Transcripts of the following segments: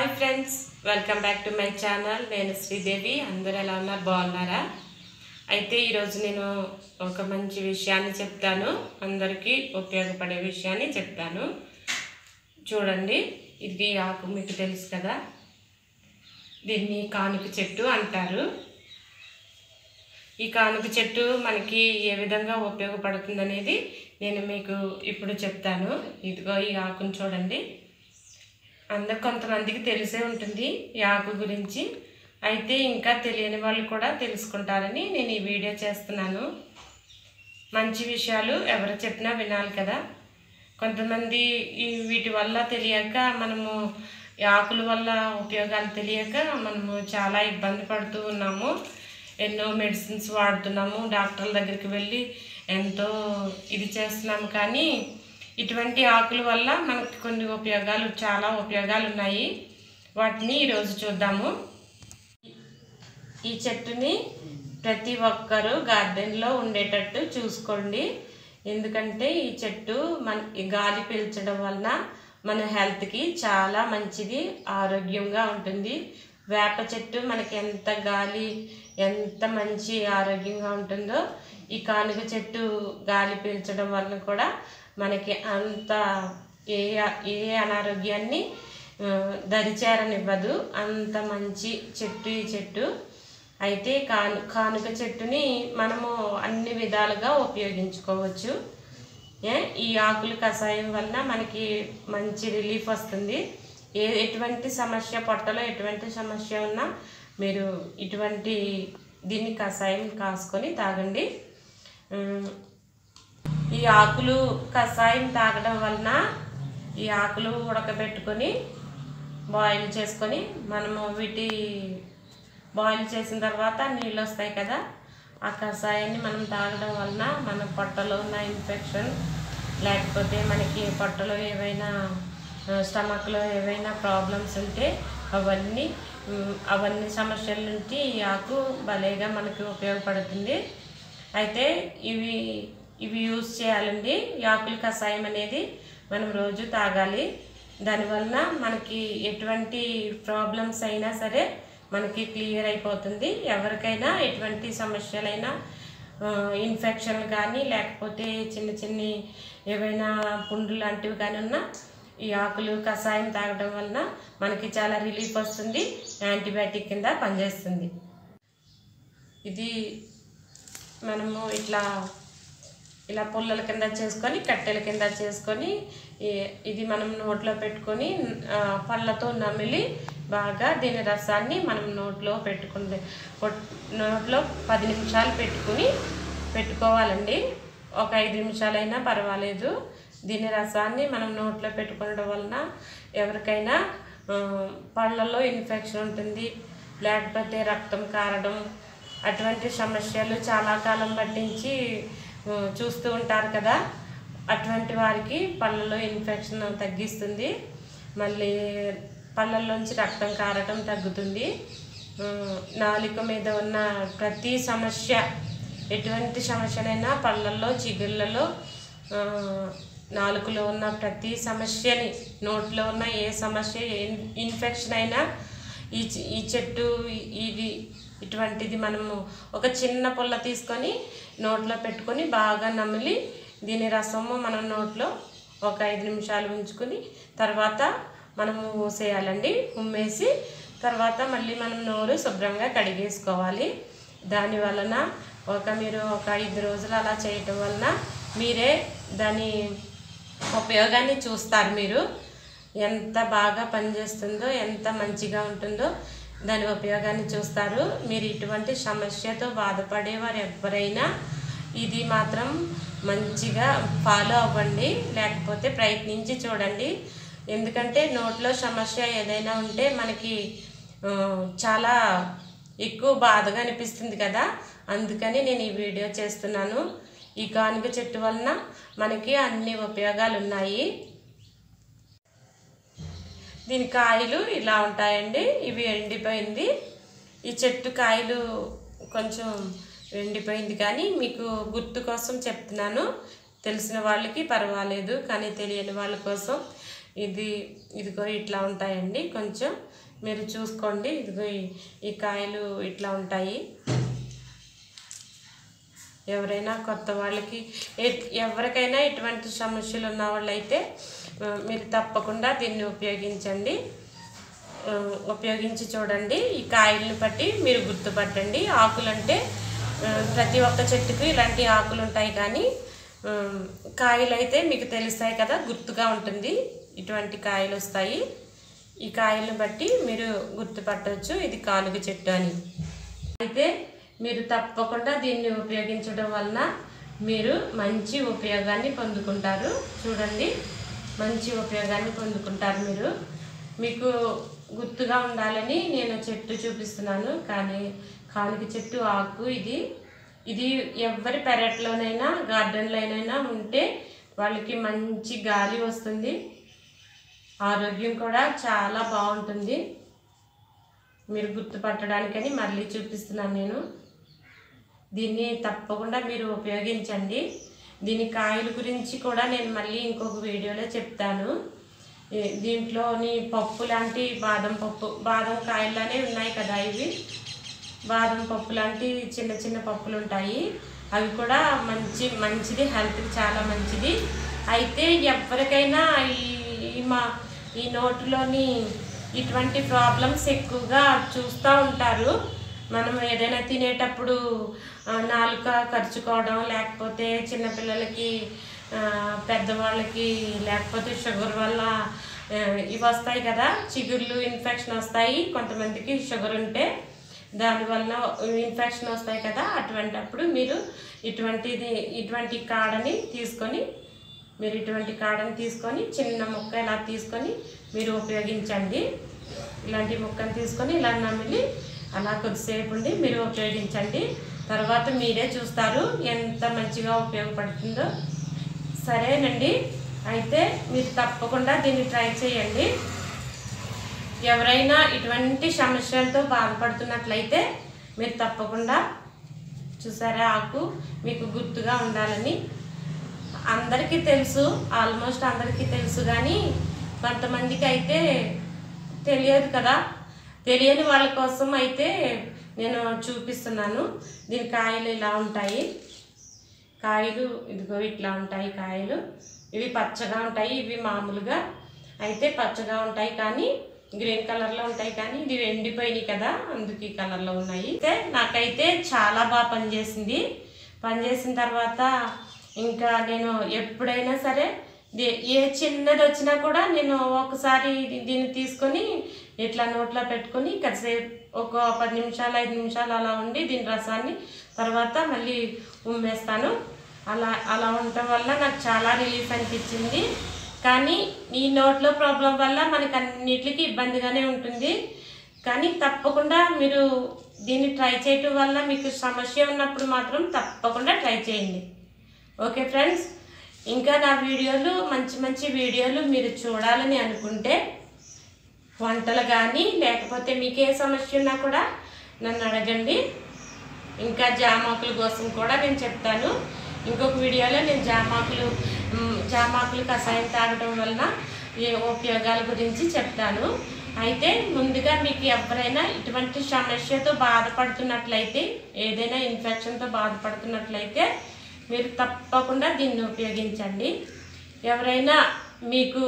hi friends welcome back to my channel నేను శ్రీదేవి అందరూ ఎలా ఉన్నారు బాగున్నారా అయితే ఈరోజు నేను ఒక మంచి విషయాన్ని చెప్తాను అందరికీ ఉపయోగపడే విషయాన్ని చెప్తాను చూడండి ఇది ఆకు మీకు తెలుసు కదా దీన్ని కానుక చెట్టు అంటారు ఈ కానుక చెట్టు మనకి ఏ విధంగా ఉపయోగపడుతుంది అనేది నేను మీకు ఇప్పుడు చెప్తాను ఇదిగో ఈ ఆకును చూడండి అందరు కొంతమందికి తెలిసే ఉంటుంది ఈ ఆకు గురించి అయితే ఇంకా తెలియని వాళ్ళు కూడా తెలుసుకుంటారని నేను ఈ వీడియో చేస్తున్నాను మంచి విషయాలు ఎవరు చెప్పినా వినాలి కదా కొంతమంది ఈ వీటి వల్ల తెలియక మనము ఈ ఆకుల వల్ల ఉపయోగాలు తెలియక మనము చాలా ఇబ్బంది పడుతూ ఉన్నాము ఎన్నో మెడిసిన్స్ వాడుతున్నాము డాక్టర్ల దగ్గరికి వెళ్ళి ఎంతో ఇది చేస్తున్నాము కానీ ఇటువంటి ఆకుల వల్ల మనకి కొన్ని ఉపయోగాలు చాలా ఉపయోగాలు ఉన్నాయి వాటిని ఈరోజు చూద్దాము ఈ చెట్టుని ప్రతి ఒక్కరూ గార్డెన్లో ఉండేటట్టు చూసుకోండి ఎందుకంటే ఈ చెట్టు మన ఈ గాలి పీల్చడం వలన మన హెల్త్కి చాలా మంచిది ఆరోగ్యంగా ఉంటుంది వేప చెట్టు మనకి ఎంత గాలి ఎంత మంచి ఆరోగ్యంగా ఉంటుందో ఈ కానుక చెట్టు గాలి పీల్చడం వలన కూడా మనకి అంత ఏ ఏ అనారోగ్యాన్ని ఆ, దరిచేరనివ్వదు అంత మంచి చెట్టు ఈ చెట్టు అయితే కాను కానుక చెట్టుని మనము అన్ని విధాలుగా ఉపయోగించుకోవచ్చు ఏ ఈ ఆకుల కషాయం వలన మనకి మంచి రిలీఫ్ వస్తుంది ఏ ఎటువంటి సమస్య పొట్టలో ఎటువంటి సమస్య ఉన్నా మీరు ఇటువంటి దీన్ని కషాయం కాసుకొని తాగండి ఉమ్, ఈ ఆకులు కషాయం తాగడం వలన ఈ ఆకులు ఉడకబెట్టుకొని బాయిల్ చేసుకొని మనము వీటి బాయిల్ చేసిన తర్వాత నీళ్ళు వస్తాయి కదా ఆ కషాయాన్ని మనం తాగడం వలన మన పొట్టలో ఉన్న ఇన్ఫెక్షన్ లేకపోతే మనకి పొట్టలో ఏవైనా స్టమక్లో ఏవైనా ప్రాబ్లమ్స్ ఉంటే అవన్నీ ఉమ్, అవన్నీ సమస్యల నుంచి ఈ ఆకు భలేగా మనకి ఉపయోగపడుతుంది అయితే ఇవి ఇవి యూజ్ చేయాలండి ఈ ఆకుల కషాయం అనేది మనం రోజు తాగాలి దానివలన మనకి ఎటువంటి ప్రాబ్లమ్స్ అయినా సరే మనకి క్లియర్ అయిపోతుంది ఎవరికైనా ఎటువంటి సమస్యలైనా ఆ, ఇన్ఫెక్షన్ కానీ లేకపోతే చిన్న చిన్ని ఏవైనా పుండ్లు లాంటివి కానీ ఉన్నా ఈ ఆకులు కషాయం తాగడం వలన మనకి చాలా రిలీఫ్ వస్తుంది యాంటీబయాటిక్ కింద పనిచేస్తుంది ఇది మనము ఇట్లా ఇలా పుల్లల కింద చేసుకొని కట్టెల కింద చేసుకొని ఈ- ఇది మనం నోట్లో పెట్టుకొని ఆ, పళ్ళతో నమిలి బాగా దీని రసాన్ని మనం నోట్లో పెట్టుకుంటే కొట్- నోట్లో పది నిమిషాలు పెట్టుకుని పెట్టుకోవాలండి ఒక ఐదు నిమిషాలైనా పర్వాలేదు దీని రసాన్ని మనం నోట్లో పెట్టుకోవడం వలన ఎవరికైనా ఆ, పళ్ళల్లో ఇన్ఫెక్షన్ ఉంటుంది లేకపోతే రక్తం కారడం అటువంటి సమస్యలు చాలా కాలం పట్టించి ఆ, చూస్తూ ఉంటారు కదా అటువంటి వారికి పళ్ళలో ఇన్ఫెక్షన్ తగ్గిస్తుంది మళ్ళీ పళ్ళల్లోంచి రక్తం కారటం తగ్గుతుంది ఆ, నాలుక మీద ఉన్న ప్రతి సమస్య ఎటువంటి సమస్యనైనా పళ్ళల్లో చిగుళ్ళలో ఆ, నాలుకలో ఉన్న ప్రతి సమస్యని నోట్లో ఉన్న ఏ సమస్య ఏ ఇన్ఫెక్షన్ అయినా ఈ చె- ఈ చెట్టు ఈ- ఇది ఇటువంటిది మనము ఒక చిన్న పుల్ల తీసుకొని నోట్లో పెట్టుకొని బాగా నమిలి దీని రసము మనం నోట్లో ఒక ఐదు నిమిషాలు ఉంచుకొని తర్వాత మనము ఊసేయాలండి ఉమ్మేసి తర్వాత మళ్ళీ మనం నోరు శుభ్రంగా కడిగేసుకోవాలి దాని వలన ఒక మీరు ఒక ఐదు రోజులు అలా చేయటం వలన మీరే దాని ఉపయోగాన్ని చూస్తారు మీరు ఎంత బాగా పనిచేస్తుందో ఎంత మంచిగా ఉంటుందో దాని ఉపయోగాన్ని చూస్తారు మీరు ఇటువంటి సమస్యతో బాధపడేవారు ఎవరైనా ఇది మాత్రం మంచిగా ఫాలో అవ్వండి లేకపోతే ప్రయత్నించి చూడండి ఎందుకంటే నోట్లో సమస్య ఏదైనా ఉంటే మనకి ఆ, చాలా ఎక్కువ బాధగా అనిపిస్తుంది కదా అందుకని నేను ఈ వీడియో చేస్తున్నాను ఈ కానుక చెట్టు వలన మనకి అన్ని ఉపయోగాలు ఉన్నాయి దీని కాయలు ఇలా ఉంటాయండి ఇవి ఎండిపోయింది ఈ చెట్టు కాయలు కొంచెం ఎండిపోయింది కానీ మీకు గుర్తు కోసం చెప్తున్నాను తెలిసిన వాళ్ళకి పర్వాలేదు కానీ తెలియని వాళ్ళ కోసం ఇది ఇదిగో ఇట్లా ఉంటాయండి కొంచెం మీరు చూసుకోండి ఇదిగో ఈ- ఈ కాయలు ఇట్లా ఉంటాయి ఎవరైనా కొత్త వాళ్ళకి ఎ- ఎవరికైనా ఇటువంటి సమస్యలు ఉన్న వాళ్ళైతే ఆ, మీరు తప్పకుండా దీన్ని ఉపయోగించండి ఆ, ఉపయోగించి చూడండి ఈ కాయలను బట్టి మీరు గుర్తుపట్టండి ఆకులంటే ఆ, ప్రతి ఒక్క చెట్టుకు ఇలాంటి ఆకులు ఉంటాయి కానీ ఆ, కాయలు అయితే మీకు తెలుస్తాయి కదా గుర్తుగా ఉంటుంది ఇటువంటి కాయలు వస్తాయి ఈ కాయలను బట్టి మీరు గుర్తుపట్టవచ్చు ఇది కాలుగ చెట్టు అని అయితే మీరు తప్పకుండా దీన్ని ఉపయోగించడం వలన మీరు మంచి ఉపయోగాన్ని పొందుకుంటారు చూడండి మంచి ఉపయోగాన్ని పొందుకుంటారు మీరు మీకు గుర్తుగా ఉండాలని నేను చెట్టు చూపిస్తున్నాను కానీ కానుక చెట్టు ఆకు ఇది ఇది ఎవరి పెరట్లోనైనా గార్డెన్లోనైనా ఉంటే వాళ్ళకి మంచి గాలి వస్తుంది ఆరోగ్యం కూడా చాలా బాగుంటుంది మీరు గుర్తుపట్టడానికని మళ్ళీ చూపిస్తున్నాను నేను దీన్ని తప్పకుండా మీరు ఉపయోగించండి దీని కాయల గురించి కూడా నేను మళ్ళీ ఇంకొక వీడియోలో చెప్తాను ఈ- దీంట్లోని పప్పు లాంటి బాదం పప్పు బాదం కాయల్లానే ఉన్నాయి కదా ఇవి బాదం పప్పు లాంటి చిన్న చిన్న పప్పులు ఉంటాయి అవి కూడా మంచి మంచిది హెల్త్కి చాలా మంచిది అయితే ఎవరికైనా ఈ ఈ మా ఈ నోటిలోని ఇటువంటి ప్రాబ్లమ్స్ ఎక్కువగా చూస్తూ ఉంటారు మనం ఏదైనా తినేటప్పుడు ఆ, నాలుక ఖర్చుకోవడం లేకపోతే చిన్నపిల్లలకి ఆ, పెద్దవాళ్ళకి లేకపోతే షుగర్ వల్ల ఆ, ఇవి వస్తాయి కదా చిగుర్లు ఇన్ఫెక్షన్ వస్తాయి కొంతమందికి షుగర్ ఉంటే దానివల్ల ఇన్ఫెక్షన్ వస్తాయి కదా అటువంటప్పుడు మీరు ఇటువంటిది ఇటువంటి కాడని తీసుకొని మీరు ఇటువంటి కాడని తీసుకొని చిన్న ముక్క ఇలా తీసుకొని మీరు ఉపయోగించండి ఇలాంటి ముక్కను తీసుకొని ఇలా నమిలి అలా కొద్దిసేపు ఉండి మీరు ఉపయోగించండి తర్వాత మీరే చూస్తారు ఎంత మంచిగా ఉపయోగపడుతుందో సరేనండి అయితే మీరు తప్పకుండా దీన్ని ట్రై చేయండి ఎవరైనా ఇటువంటి సమస్యలతో బాధపడుతున్నట్లయితే మీరు తప్పకుండా చూసారా ఆకు మీకు గుర్తుగా ఉండాలని అందరికీ తెలుసు ఆల్మోస్ట్ అందరికీ తెలుసు కానీ కొంతమందికి అయితే తెలియదు కదా తెలియని వాళ్ళ కోసం అయితే నేను చూపిస్తున్నాను దీని కాయలు ఇలా ఉంటాయి కాయలు ఇదిగో ఇట్లా ఉంటాయి కాయలు ఇవి పచ్చగా ఉంటాయి ఇవి మామూలుగా అయితే పచ్చగా ఉంటాయి కానీ గ్రీన్ కలర్లో ఉంటాయి కానీ ఇది ఎండిపోయినాయి కదా అందుకు ఈ కలర్లో ఉన్నాయి అయితే నాకైతే చాలా బాగా పనిచేసింది పనిచేసిన తర్వాత ఇంకా నేను ఎప్పుడైనా సరే ది- ఏ చిన్నది వచ్చినా కూడా నేను ఒకసారి ఇది- దీన్ని తీసుకొని ఇట్లా నోట్లో పెట్టుకొని కాసేపు ఒక పది నిమిషాలు ఐదు నిమిషాలు అలా ఉండి దీని రసాన్ని తర్వాత మళ్ళీ ఉమ్మేస్తాను అలా అలా ఉండటం వల్ల నాకు చాలా రిలీఫ్ అనిపించింది కానీ ఈ నోట్లో ప్రాబ్లం వల్ల మనకి అన్నిటికీ ఇబ్బందిగానే ఉంటుంది కానీ తప్పకుండా మీరు దీన్ని ట్రై చేయటం వల్ల మీకు సమస్య ఉన్నప్పుడు మాత్రం తప్పకుండా ట్రై చేయండి ఓకే ఫ్రెండ్స్ ఇంకా నా వీడియోలు మంచి మంచి వీడియోలు మీరు చూడాలని అనుకుంటే వంటలు కానీ లేకపోతే మీకు ఏ సమస్య ఉన్నా కూడా నన్ను అడగండి ఇంకా జామాకుల కోసం కూడా నేను చెప్తాను ఇంకొక వీడియోలో నేను జామాకులు మ్, జామాకులు కషాయం తాగడం వలన ఈ ఉపయోగాల గురించి చెప్తాను అయితే ముందుగా మీకు ఎవరైనా ఇటువంటి సమస్యతో బాధపడుతున్నట్లయితే ఏదైనా ఇన్ఫెక్షన్తో బాధపడుతున్నట్లయితే మీరు తప్పకుండా దీన్ని ఉపయోగించండి ఎవరైనా మీకు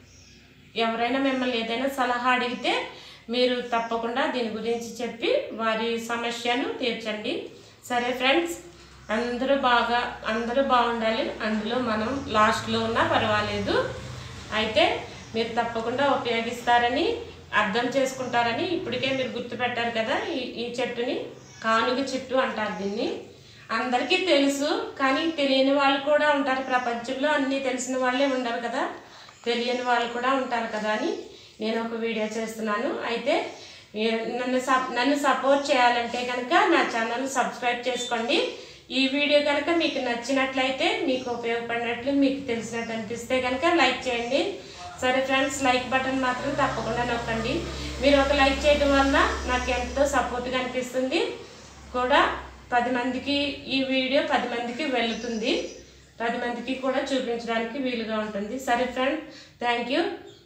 ఎవరైనా మిమ్మల్ని ఏదైనా సలహా అడిగితే మీరు తప్పకుండా దీని గురించి చెప్పి వారి సమస్యను తీర్చండి సరే ఫ్రెండ్స్ అందరూ బాగా అందరూ బాగుండాలి అందులో మనం లాస్ట్లో ఉన్నా పర్వాలేదు అయితే మీరు తప్పకుండా ఉపయోగిస్తారని అర్థం చేసుకుంటారని ఇప్పటికే మీరు గుర్తుపెట్టారు కదా ఈ ఈ చెట్టుని కానుగ చెట్టు అంటారు దీన్ని అందరికీ తెలుసు కానీ తెలియని వాళ్ళు కూడా ఉంటారు ప్రపంచంలో అన్నీ తెలిసిన వాళ్ళే ఉండరు కదా తెలియని వాళ్ళు కూడా ఉంటారు కదా అని నేను ఒక వీడియో చేస్తున్నాను అయితే ఏ- నన్ను సప్ నన్ను సపోర్ట్ చేయాలంటే కనుక నా ఛానల్ సబ్స్క్రైబ్ చేసుకోండి ఈ వీడియో కనుక మీకు నచ్చినట్లయితే మీకు ఉపయోగపడినట్లు మీకు తెలిసినట్టు అనిపిస్తే కనుక లైక్ చేయండి సరే ఫ్రెండ్స్ లైక్ బటన్ మాత్రం తప్పకుండా నొక్కండి మీరు ఒక లైక్ చేయడం వల్ల నాకు ఎంతో సపోర్ట్గా అనిపిస్తుంది కూడా పది మందికి ఈ వీడియో పది మందికి వెళుతుంది పది మందికి కూడా చూపించడానికి వీలుగా ఉంటుంది సరే ఫ్రెండ్ థ్యాంక్ యూ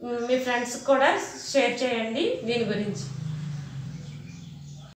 మీ ఫ్రెండ్స్ కూడా షేర్ చేయండి దీని గురించి